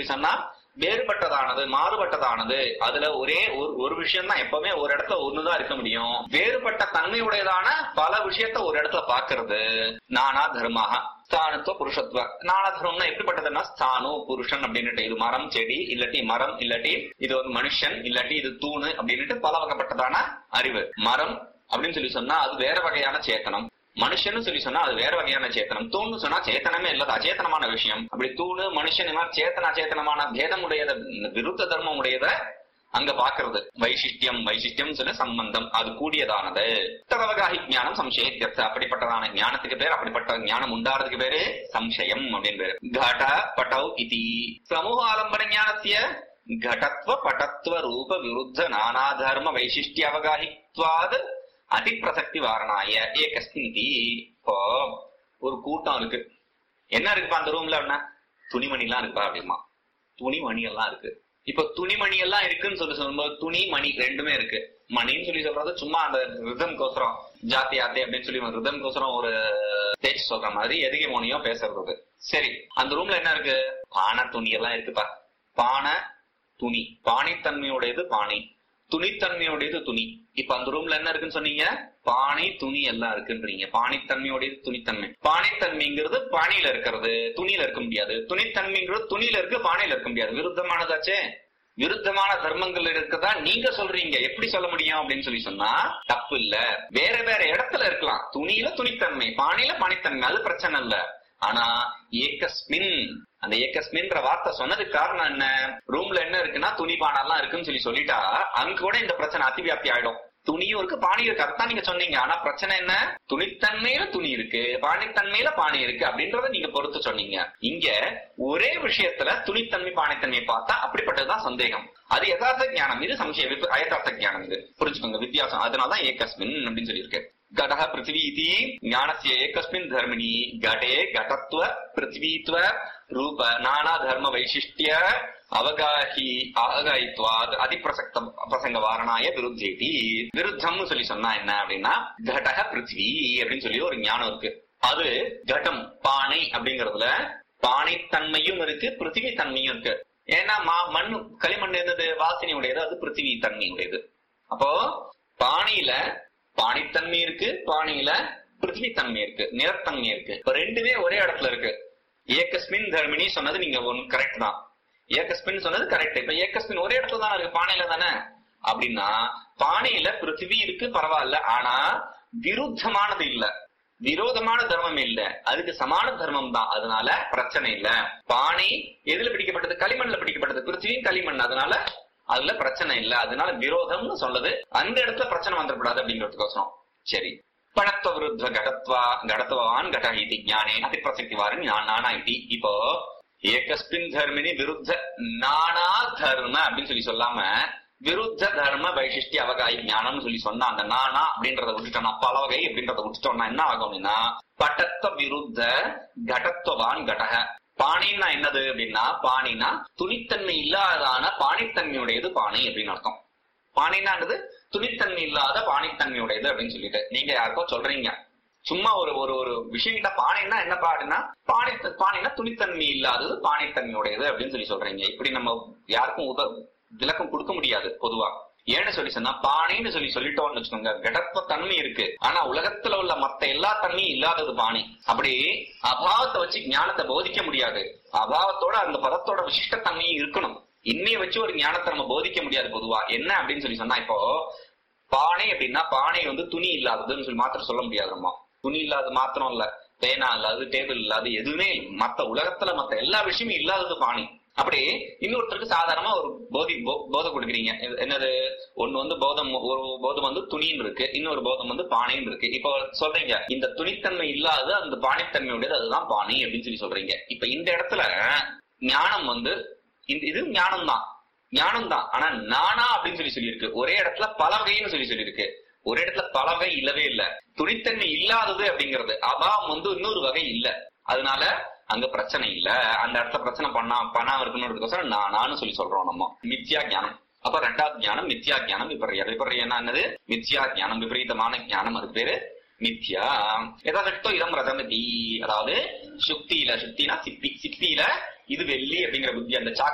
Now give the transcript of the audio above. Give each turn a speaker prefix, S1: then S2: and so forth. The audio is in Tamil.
S1: எப்படி சொன்னா வேறுபட்டதானது மாறுபட்டதானது அதுல ஒரே ஒரு ஒரு விஷயம் தான் எப்பவுமே ஒரு இடத்துல ஒண்ணுதான் இருக்க முடியும் வேறுபட்ட தன்மையுடையதான பல விஷயத்த ஒரு இடத்துல பாக்குறது நானா தர்மாக ஸ்தானத்துவ புருஷத்துவ நானா தர்மம்னா எப்படிப்பட்டதுன்னா ஸ்தானு புருஷன் அப்படின்னுட்டு இது மரம் செடி இல்லாட்டி மரம் இல்லாட்டி இது ஒரு மனுஷன் இல்லாட்டி இது தூணு அப்படின்னுட்டு பல வகைப்பட்டதான அறிவு மரம் அப்படின்னு சொல்லி சொன்னா அது வேற வகையான சேத்தனம் மனுஷன்னு சொல்லி சொன்னா அது வேற வகையான சேத்தனம் தூண்னு சொன்னா சேத்தனமே இல்ல அது அச்சேத்தனமான விஷயம் அப்படி தூணு மனுஷன் இந்த மாதிரி சேத்தன அச்சேத்தனமான பேதம் உடையத விருத்த தர்மம் உடையத அங்க பாக்குறது வைசிஷ்டியம் வைசிஷ்டியம் சொல்லி சம்பந்தம் அது கூடியதானது ததவகாஹி ஞானம் சம்சயத்தியர்த்த அப்படிப்பட்டதான ஞானத்துக்கு பேர் அப்படிப்பட்ட ஞானம் உண்டாறதுக்கு பேரு சம்சயம் அப்படின்னு பேரு கட பட்டௌ இதி சமூக ஆலம்பன ஞானத்திய घटत्व पटत्व रूप विरुद्ध नाना धर्म वैशिष्ट्य அவகாஹித்வாத் அதிப்பிரசக்தி வாரணாய ஏகஸ்மிதி இப்போ ஒரு கூட்டம் இருக்கு என்ன இருக்குப்பா அந்த ரூம்ல அப்படின்னா துணிமணி எல்லாம் இருக்குப்பா அப்படிமா துணிமணி எல்லாம் இருக்கு இப்ப துணிமணி எல்லாம் இருக்குன்னு சொல்லி சொல்லும்போது துணி மணி ரெண்டுமே இருக்கு மணின்னு சொல்லி சொல்றது சும்மா அந்த ரிதம் கோசரம் ஜாத்தி ஆத்தி அப்படின்னு சொல்லி ரிதம் கோசரம் ஒரு பேச்சு சொல்ற மாதிரி எதுகை மோனியோ பேசுறது சரி அந்த ரூம்ல என்ன இருக்கு பானை துணி எல்லாம் இருக்குப்பா பானை துணி பாணித்தன்மையுடையது பானை துணித்தன்மையுடையது துணி இப்ப அந்த ரூம்ல என்ன இருக்குன்னு சொன்னீங்க பானை துணி எல்லாம் இருக்குன்றீங்க பாணித்தன்மையுடையது துணித்தன்மை பாணித்தன்மைங்கிறது பானையில இருக்கிறது துணியில இருக்க முடியாது துணித்தன்மைங்கிறது துணியில இருக்கு பானையில இருக்க முடியாது விருத்தமானதாச்சே விருத்தமான தர்மங்கள் இருக்கதா நீங்க சொல்றீங்க எப்படி சொல்ல முடியும் அப்படின்னு சொல்லி சொன்னா தப்பு இல்ல வேற வேற இடத்துல இருக்கலாம் துணியில துணித்தன்மை பானையில பாணித்தன்மை அது பிரச்சனை இல்ல ஆனா ஏகஸ்மின் அந்த ஏகஸ்மின்ற வார்த்தை சொன்னதுக்கு காரணம் என்ன ரூம்ல என்ன இருக்குன்னா துணி பானெல்லாம் இருக்குன்னு சொல்லி சொல்லிட்டா அங்க கூட இந்த பிரச்சனை அதிவியாப்தி ஆயிடும் துணியும் இருக்கு பானியும் இருக்கு அதான் நீங்க சொன்னீங்க ஆனா பிரச்சனை என்ன துணித்தன்மையில துணி இருக்கு பாணித்தன்மையில பானை இருக்கு அப்படின்றத நீங்க பொறுத்து சொன்னீங்க இங்க ஒரே விஷயத்துல துணித்தன்மை பானைத்தன்மையை பார்த்தா அப்படிப்பட்டதுதான் சந்தேகம் அது யதார்த்த ஞானம் இது சம்சய விப- அயதார்த்த ஞானம் இது புரிஞ்சுக்கோங்க வித்தியாசம் அதனாலதான் ஏகஸ்மின் அப்படின்னு சொல்லியிருக்கு घटः पृथ्वी इति ज्ञानस्य एकस्मिन् धर्मिणि घटे घटत्व पृथ्वीत्व रूप नाना धर्म वैशिष्ट्य அவகாஹி ஆகாயித்வாத் அதிப்பிரசக்த பிரசங்க வாரணாய விருத்தேதி விருத்தம்னு சொல்லி சொன்னா என்ன அப்படின்னா கடக பிருத்வி அப்படின்னு சொல்லி ஒரு ஞானம் இருக்கு அது கடம் பானை அப்படிங்கறதுல பானை தன்மையும் இருக்கு பிருத்திவி தன்மையும் இருக்கு ஏன்னா மா- மண்ணு களிமண் இருந்தது வாசனை உடையது அது பிருத்திவி தன்மை உடையது அப்போ பானையில பாணித்தன்மை இருக்கு பானையில பிருத்திவி தன்மை இருக்கு நிறத்தன்மை இருக்கு இப்ப ரெண்டுமே ஒரே இடத்துல இருக்கு ஏகஸ்மின் தர்மினி சொன்னது நீங்க ஒன்னு கரெக்ட் தான் ஏகஸ்மின் சொன்னது கரெக்ட் இப்ப ஏகஸ்மின் ஒரே இடத்துல தானே இருக்கு பானையில தானே அப்படின்னா பானையில பிருத்திவி இருக்கு பரவாயில்ல ஆனா விருத்தமானது இல்ல விரோதமான தர்மம் இல்ல அதுக்கு சமான தர்மம் தான் அதனால பிரச்சனை இல்ல பானை எதுல பிடிக்கப்பட்டது களிமண்ல பிடிக்கப்பட்டது பிருத்திவியும் களிமண் அதனால அதுல பிரச்சனை இல்ல அதனால விரோதம்னு சொல்லுது அந்த இடத்துல பிரச்சனை வந்துடக்கூடாது அப்படிங்கிறதுக்கோசரம் சரி பணத்துவ விருத்த கடத்வா கடத்துவான் கட இது ஞானே அதி பிரசக்தி வாரன் நானா இது இப்போ ஏகஸ்மின் தர்மினி விருத்த நானா தர்ம அப்படின்னு சொல்லி சொல்லாம விருத்த தர்ம வைசிஷ்டி அவகாயி ஞானம்னு சொல்லி சொன்னா அந்த நானா அப்படின்றத விட்டுட்டோம்னா பலவகை அப்படின்றத விட்டுட்டோம்னா என்ன ஆகும் அப்படின்னா பட்டத்துவ விருத்த கடத்துவான் கடக பாணின்னா என்னது அப்படின்னா பாணினா துணித்தன்மை இல்லாதான பாணித்தன்மையுடையது பானை அப்படின்னு அர்த்தம் பானைனா என்னது துணித்தன்மை இல்லாத பாணித்தன்மையுடையது அப்படின்னு சொல்லிட்டு நீங்க யாருக்கோ சொல்றீங்க சும்மா ஒரு ஒரு ஒரு விஷயம் கிட்ட பானைன்னா என்ன பாடுனா பானை பானைனா துணித்தன்மை இல்லாதது பானைத்தன்மையுடையது அப்படின்னு சொல்லி சொல்றீங்க இப்படி நம்ம யாருக்கும் உத விளக்கம் கொடுக்க முடியாது பொதுவா ஏன்னு சொல்லி சொன்னா பானைன்னு சொல்லி சொல்லிட்டோம்னு வச்சுக்கோங்க கடத்வ தன்மை இருக்கு ஆனா உலகத்துல உள்ள மத்த எல்லா தன்மையும் இல்லாதது பானை அப்படி அபாவத்தை வச்சு ஞானத்தை போதிக்க முடியாது அபாவத்தோட அந்த பதத்தோட விசிஷ்ட தன்மையும் இருக்கணும் இன்னைய வச்சு ஒரு ஞானத்தை நம்ம போதிக்க முடியாது பொதுவா என்ன அப்படின்னு சொல்லி சொன்னா இப்போ பானை அப்படின்னா பானை வந்து துணி இல்லாததுன்னு சொல்லி மாத்திரம் சொல்ல முடியாது நம்ம துணி இல்லாத மாத்திரம் இல்ல பேனா இல்லாது டேபிள் இல்லாது எதுவுமே இல்ல. மத்த உலகத்துல மத்த எல்லா விஷயமும் இல்லாதது பானை அப்படி இன்னொருத்தருக்கு சாதாரணமா ஒரு போதி போ- போதை கொடுக்குறீங்க எ- என்னது ஒண்ணு வந்து போதம் ஒரு போதம் வந்து துணின்னு இருக்கு இன்னொரு போதம் வந்து பானைன்னு இருக்கு இப்போ சொல்றீங்க இந்த துணித்தன்மை இல்லாத அந்த பானைத்தன்மையுடையது அதுதான் பானை அப்படின்னு சொல்லி சொல்றீங்க இப்ப இந்த இடத்துல ஞானம் வந்து இந்த- இது ஞானம் தான் ஞானம் தான் ஆனா நானா அப்படின்னு சொல்லி சொல்லியிருக்கு ஒரே இடத்துல பல வகைன்னு சொல்லி சொல்லியிருக்கு ஒரு இடத்துல பல வகை இல்லவே இல்ல துணித்தன்மை இல்லாதது அப்படிங்கிறது அபாவம் வந்து இன்னொரு வகை இல்ல அதனால அங்க பிரச்சனை இல்ல அந்த இடத்துல பிரச்சனை பண்ணா பண்ணாம இருக்கணுன்றதுக்கோசரம் நானான்னு சொல்லி சொல்றோம் நம்ம மித்யா ஞானம் அப்ப ரெண்டாவது ஞானம் மித்யா ஞானம் விபரிய விபரிய என்னது மித்யா ஞானம் விபரீதமான ஞானம் அது பேரு மித்யா எதாவதோ இடம் ரதமதி அதாவது சுக்தியில சுக்தினா சிப்பி சிப்பியில இது வெள்ளி அப்படிங்கிற புத்தி அந்த சாக்